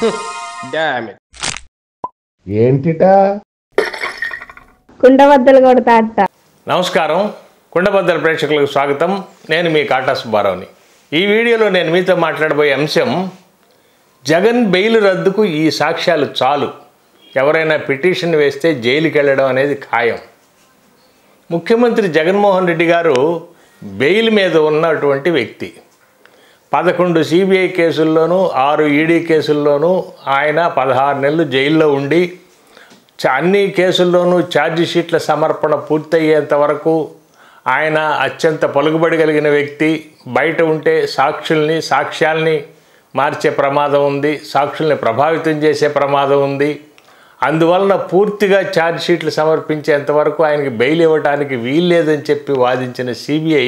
dam ఏంటిటా కుండబద్దలు కొడతా అత్త నమస్కారం కుండబద్దల ప్రేక్షకులకు స్వాగతం నేను మీ కాటా సుబ్బారావుని ఈ వీడియోలో నేను మీతో మాట్లాడబోయే అంశం జగన్ బెయిల్ రద్దుకు ఈ సాక్ష్యాలు చాలు ఎవరైనా పిటిషన్ వేస్తే జైలుకి వెళ్ళడం అనేది ఖాయం ముఖ్యమంత్రి జగన్మోహన్ రెడ్డి గారు బెయిల్ మీద ఉన్నటువంటి వ్యక్తి పదకొండు సిబిఐ కేసుల్లోనూ ఆరు ఈడీ కేసుల్లోనూ ఆయన పదహారు నెలలు జైల్లో ఉండి చ- అన్ని కేసుల్లోనూ ఛార్జీ షీట్ల సమర్పణ పూర్తయ్యేంత వరకు ఆయన అత్యంత పలుకుబడి కలిగిన వ్యక్తి బయట ఉంటే సాక్షుల్ని సాక్ష్యాల్ని మార్చే ప్రమాదం ఉంది సాక్షుల్ని ప్రభావితం చేసే ప్రమాదం ఉంది అందువలన పూర్తిగా ఛార్జ్ షీట్లు సమర్పించేంత వరకు ఆయనకి బెయిల్ ఇవ్వడానికి వీల్లేదని చెప్పి వాదించిన సిబిఐ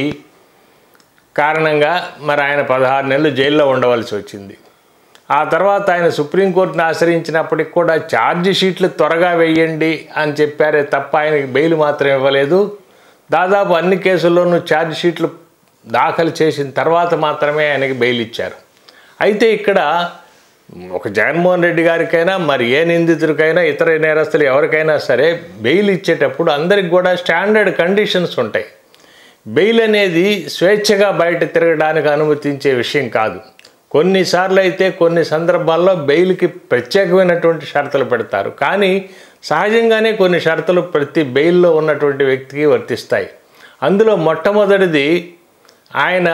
కారణంగా మరి ఆయన పదహారు నెలలు జైల్లో ఉండవలసి వచ్చింది ఆ తర్వాత ఆయన సుప్రీంకోర్టును ఆశ్రయించినప్పటికి కూడా ఛార్జ్ షీట్లు త్వరగా వేయండి అని చెప్పారే తప్ప ఆయనకి బెయిల్ మాత్రం ఇవ్వలేదు దాదాపు అన్ని కేసుల్లోనూ ఛార్జ్ షీట్లు దాఖలు చేసిన తర్వాత మాత్రమే ఆయనకి బెయిల్ ఇచ్చారు అయితే ఇక్కడ ఒక జగన్మోహన్ రెడ్డి గారికైనా మరి ఏ నిందితుడికైనా ఇతర నేరస్తులు ఎవరికైనా సరే బెయిల్ ఇచ్చేటప్పుడు అందరికి కూడా స్టాండర్డ్ కండిషన్స్ ఉంటాయి బెయిల్ అనేది స్వేచ్ఛగా బయట తిరగడానికి అనుమతించే విషయం కాదు కొన్నిసార్లు అయితే కొన్ని సందర్భాల్లో బెయిల్కి ప్రత్యేకమైనటువంటి షరతులు పెడతారు కానీ సహజంగానే కొన్ని షరతులు ప్రతి బెయిల్లో ఉన్నటువంటి వ్యక్తికి వర్తిస్తాయి అందులో మొట్టమొదటిది ఆయన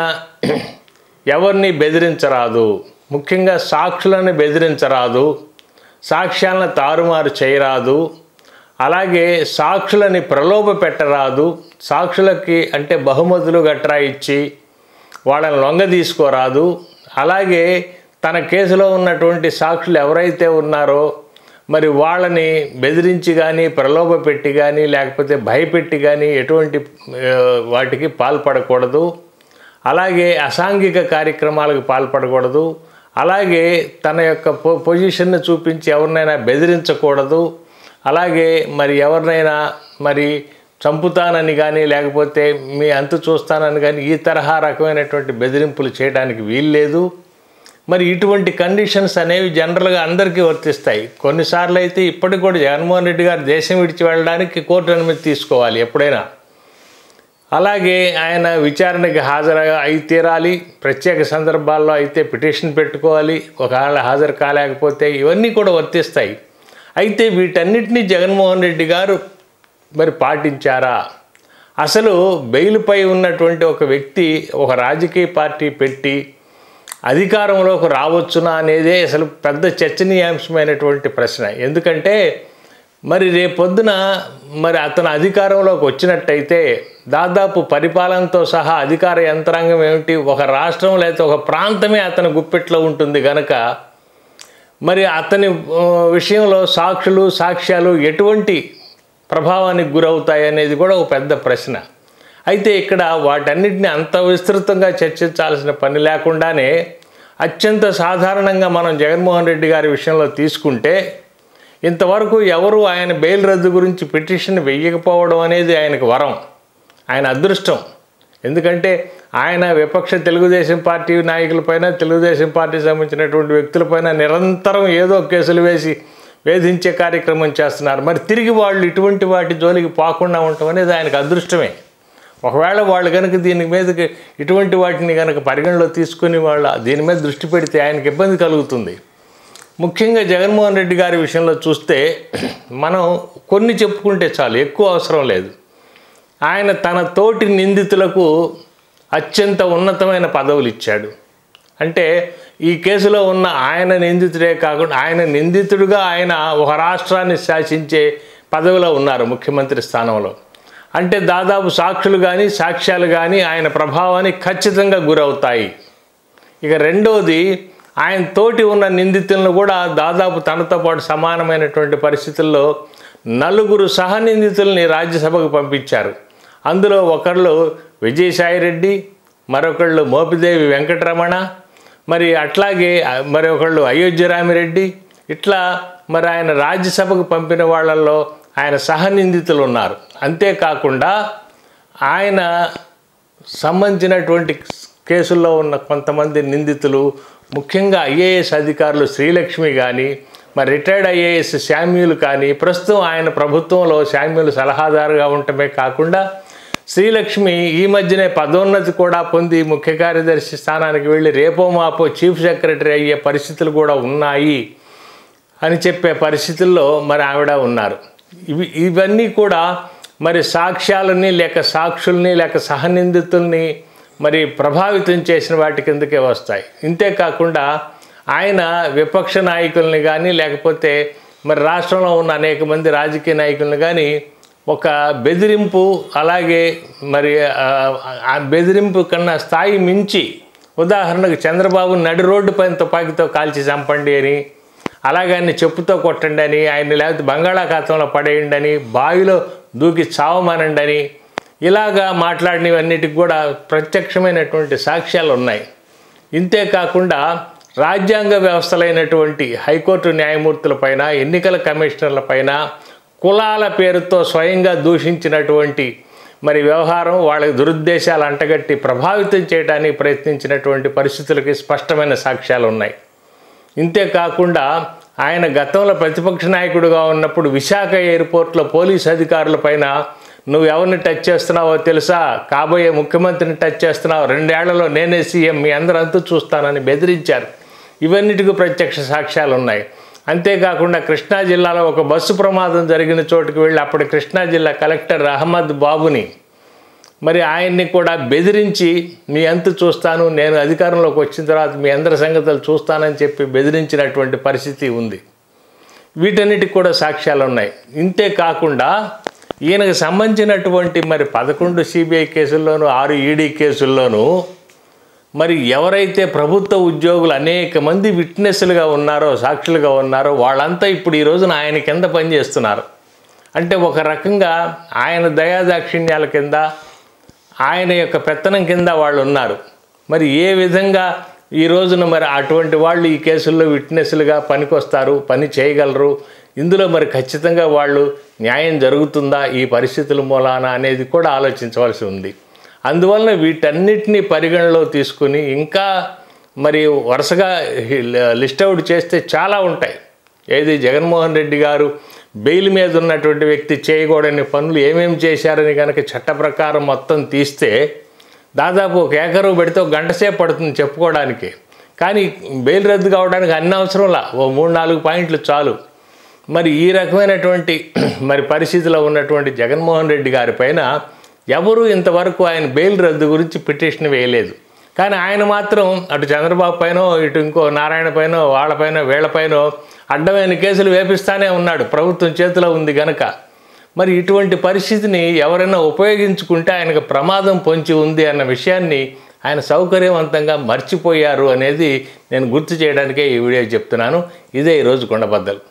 ఎవరిని బెదిరించరాదు ముఖ్యంగా సాక్షులను బెదిరించరాదు సాక్ష్యాలను తారుమారు చేయరాదు అలాగే సాక్షులని ప్రలోభ పెట్టరాదు సాక్షులకి అంటే బహుమతులు గట్రా ఇచ్చి వాళ్ళని లొంగ తీసుకోరాదు అలాగే తన కేసులో ఉన్నటువంటి సాక్షులు ఎవరైతే ఉన్నారో మరి వాళ్ళని బెదిరించి కానీ ప్రలోభ పెట్టి కానీ లేకపోతే భయపెట్టి కానీ ఎటువంటి ఆ, వాటికి పాల్పడకూడదు అలాగే అసాంఘిక కార్యక్రమాలకు పాల్పడకూడదు అలాగే తన యొక్క పొ పొజిషన్ను చూపించి ఎవరినైనా బెదిరించకూడదు అలాగే మరి ఎవరినైనా మరి చంపుతానని కానీ లేకపోతే మీ అంతు చూస్తానని కానీ ఈ తరహా రకమైనటువంటి బెదిరింపులు చేయడానికి వీల్లేదు మరి ఇటువంటి కండిషన్స్ అనేవి జనరల్గా అందరికీ వర్తిస్తాయి కొన్నిసార్లు అయితే ఇప్పటికి కూడా జగన్మోహన్ రెడ్డి గారు దేశం విడిచి వెళ్ళడానికి కోర్టు అనుమతి తీసుకోవాలి ఎప్పుడైనా అలాగే ఆయన విచారణకి హాజరు అయి తీరాలి ప్రత్యేక సందర్భాల్లో అయితే పిటిషన్ పెట్టుకోవాలి ఒకవేళ హాజరు కాలేకపోతే ఇవన్నీ కూడా వర్తిస్తాయి అయితే వీటన్నిటినీ జగన్మోహన్ రెడ్డి గారు మరి పాటించారా అసలు బెయిల్పై ఉన్నటువంటి ఒక వ్యక్తి ఒక రాజకీయ పార్టీ పెట్టి అధికారంలోకి రావచ్చునా అనేదే అసలు పెద్ద చర్చనీయాంశమైనటువంటి ప్రశ్న ఎందుకంటే మరి రేపొద్దున మరి అతను అధికారంలోకి వచ్చినట్టయితే దాదాపు పరిపాలనతో సహా అధికార యంత్రాంగం ఏమిటి ఒక రాష్ట్రం లేదా ఒక ప్రాంతమే అతని గుప్పెట్లో ఉంటుంది గనక మరి అతని ఆ, విషయంలో సాక్షులు సాక్ష్యాలు ఎటువంటి ప్రభావానికి గురవుతాయి అనేది కూడా ఒక పెద్ద ప్రశ్న అయితే ఇక్కడ వాటన్నిటిని అంత విస్తృతంగా చర్చించాల్సిన పని లేకుండానే అత్యంత సాధారణంగా మనం జగన్మోహన్ రెడ్డి గారి విషయంలో తీసుకుంటే ఇంతవరకు ఎవరు ఆయన బెయిల్ రద్దు గురించి పిటిషన్ వెయ్యకపోవడం అనేది ఆయనకు వరం ఆయన అదృష్టం ఎందుకంటే ఆయన విపక్ష తెలుగుదేశం పార్టీ నాయకులపైన తెలుగుదేశం పార్టీ సంబంధించినటువంటి వ్యక్తులపైన నిరంతరం ఏదో కేసులు వేసి వేధించే కార్యక్రమం చేస్తున్నారు మరి తిరిగి వాళ్ళు ఇటువంటి వాటి జోలికి పోకుండా ఉండటం అనేది ఆయనకు అదృష్టమే ఒకవేళ వాళ్ళు కనుక దీని మీదకి ఇటువంటి వాటిని కనుక పరిగణలో తీసుకుని వాళ్ళు దీని మీద దృష్టి పెడితే ఆయనకి ఇబ్బంది కలుగుతుంది ముఖ్యంగా జగన్మోహన్ రెడ్డి గారి విషయంలో చూస్తే మనం కొన్ని చెప్పుకుంటే చాలు ఎక్కువ అవసరం లేదు ఆయన తన తోటి నిందితులకు అత్యంత ఉన్నతమైన పదవులు ఇచ్చాడు అంటే ఈ కేసులో ఉన్న ఆయన నిందితుడే కాకుండా ఆయన నిందితుడిగా ఆయన ఒక రాష్ట్రాన్ని శాసించే పదవిలో ఉన్నారు ముఖ్యమంత్రి స్థానంలో అంటే దాదాపు సాక్షులు కానీ సాక్ష్యాలు కానీ ఆయన ప్రభావానికి ఖచ్చితంగా గురవుతాయి ఇక రెండవది ఆయన తోటి ఉన్న నిందితులను కూడా దాదాపు తనతో పాటు సమానమైనటువంటి పరిస్థితుల్లో నలుగురు సహ నిందితుల్ని రాజ్యసభకు పంపించారు అందులో ఒకళ్ళు విజయసాయిరెడ్డి మరొకళ్ళు మోపిదేవి వెంకటరమణ మరి అట్లాగే మరి ఒకళ్ళు అయోధ్యరామిరెడ్డి ఇట్లా మరి ఆయన రాజ్యసభకు పంపిన వాళ్ళల్లో ఆయన సహ నిందితులు ఉన్నారు అంతేకాకుండా ఆయన సంబంధించినటువంటి కేసుల్లో ఉన్న కొంతమంది నిందితులు ముఖ్యంగా ఐఏఎస్ అధికారులు శ్రీలక్ష్మి కానీ మరి రిటైర్డ్ ఐఏఎస్ శామ్యులు కానీ ప్రస్తుతం ఆయన ప్రభుత్వంలో శామ్యులు సలహాదారుగా ఉండటమే కాకుండా శ్రీలక్ష్మి ఈ మధ్యనే పదోన్నతి కూడా పొంది ముఖ్య కార్యదర్శి స్థానానికి వెళ్ళి రేపో మాపో చీఫ్ సెక్రటరీ అయ్యే పరిస్థితులు కూడా ఉన్నాయి అని చెప్పే పరిస్థితుల్లో మరి ఆవిడ ఉన్నారు ఇవి ఇవన్నీ కూడా మరి సాక్ష్యాలని లేక సాక్షుల్ని లేక సహనిందితుల్ని మరి ప్రభావితం చేసిన వాటి కిందకే వస్తాయి ఇంతేకాకుండా ఆయన విపక్ష నాయకుల్ని కానీ లేకపోతే మరి రాష్ట్రంలో ఉన్న అనేక మంది రాజకీయ నాయకుల్ని కానీ ఒక బెదిరింపు అలాగే మరి ఆ, ఆ బెదిరింపు కన్నా స్థాయి మించి ఉదాహరణకు చంద్రబాబు నడి రోడ్డు పైన తుపాకీతో కాల్చి చంపండి అని అలాగే ఆయన్ని చెప్పుతో కొట్టండి అని ఆయన్ని లేకపోతే బంగాళాఖాతంలో పడేయండి అని బావిలో దూకి చావమనండి అని ఇలాగా మాట్లాడినవన్నిటికి కూడా ప్రత్యక్షమైనటువంటి సాక్ష్యాలు ఉన్నాయి ఇంతేకాకుండా రాజ్యాంగ వ్యవస్థలైనటువంటి హైకోర్టు న్యాయమూర్తులపైన ఎన్నికల కమిషనర్లపైన కులాల పేరుతో స్వయంగా దూషించినటువంటి మరి వ్యవహారం వాళ్ళకి దురుద్దేశాలు అంటగట్టి ప్రభావితం చేయడానికి ప్రయత్నించినటువంటి పరిస్థితులకి స్పష్టమైన సాక్ష్యాలు ఉన్నాయి ఇంతేకాకుండా ఆయన గతంలో ప్రతిపక్ష నాయకుడిగా ఉన్నప్పుడు విశాఖ ఎయిర్పోర్ట్లో పోలీస్ అధికారులపైన నువ్వు ఎవరిని టచ్ చేస్తున్నావో తెలుసా కాబోయే ముఖ్యమంత్రిని టచ్ చేస్తున్నావు రెండేళ్లలో నేనే సీఎం మీ అందరంతా చూస్తానని బెదిరించారు ఇవన్నిటికీ ప్రత్యక్ష సాక్ష్యాలు ఉన్నాయి అంతేకాకుండా కృష్ణా జిల్లాలో ఒక బస్సు ప్రమాదం జరిగిన చోటుకు వెళ్ళి అప్పటి కృష్ణా జిల్లా కలెక్టర్ అహ్మద్ బాబుని మరి ఆయన్ని కూడా బెదిరించి మీ అంత చూస్తాను నేను అధికారంలోకి వచ్చిన తర్వాత మీ అందరి సంగతులు చూస్తానని చెప్పి బెదిరించినటువంటి పరిస్థితి ఉంది వీటన్నిటికి కూడా సాక్ష్యాలు ఉన్నాయి ఇంతే కాకుండా ఈయనకు సంబంధించినటువంటి మరి పదకొండు సిబిఐ కేసుల్లోనూ ఆరు ఈడీ కేసుల్లోనూ మరి ఎవరైతే ప్రభుత్వ ఉద్యోగులు అనేక మంది విట్నెస్లుగా ఉన్నారో సాక్షులుగా ఉన్నారో వాళ్ళంతా ఇప్పుడు ఈ రోజున ఆయన కింద పనిచేస్తున్నారు అంటే ఒక రకంగా ఆయన దయాదాక్షిణ్యాల కింద ఆయన యొక్క పెత్తనం కింద వాళ్ళు ఉన్నారు మరి ఏ విధంగా ఈ రోజున మరి అటువంటి వాళ్ళు ఈ కేసుల్లో విట్నెస్లుగా పనికొస్తారు పని చేయగలరు ఇందులో మరి ఖచ్చితంగా వాళ్ళు న్యాయం జరుగుతుందా ఈ పరిస్థితుల మూలాన అనేది కూడా ఆలోచించవలసి ఉంది అందువలన వీటన్నిటిని పరిగణలో తీసుకుని ఇంకా మరి వరుసగా లిస్ట్ అవుట్ చేస్తే చాలా ఉంటాయి ఏది జగన్మోహన్ రెడ్డి గారు బెయిల్ మీద ఉన్నటువంటి వ్యక్తి చేయకూడని పనులు ఏమేమి చేశారని కనుక చట్ట ప్రకారం మొత్తం తీస్తే దాదాపు ఒక ఏకరు పెడితే ఒక గంట సేపు పడుతుంది చెప్పుకోవడానికి కానీ బెయిల్ రద్దు కావడానికి అన్ని అవసరంలా ఓ మూడు నాలుగు పాయింట్లు చాలు మరి ఈ రకమైనటువంటి మరి పరిస్థితిలో ఉన్నటువంటి జగన్మోహన్ రెడ్డి గారి పైన ఎవరు ఇంతవరకు ఆయన బెయిల్ రద్దు గురించి పిటిషన్ వేయలేదు కానీ ఆయన మాత్రం అటు చంద్రబాబు పైన ఇటు ఇంకో నారాయణ పైన వాళ్ళపైన వీళ్ళపైన అడ్డమైన కేసులు వేపిస్తానే ఉన్నాడు ప్రభుత్వం చేతిలో ఉంది గనక మరి ఇటువంటి పరిస్థితిని ఎవరైనా ఉపయోగించుకుంటే ఆయనకు ప్రమాదం పొంచి ఉంది అన్న విషయాన్ని ఆయన సౌకర్యవంతంగా మర్చిపోయారు అనేది నేను గుర్తు చేయడానికే ఈ వీడియో చెప్తున్నాను ఇదే ఈరోజు కొండబద్దలు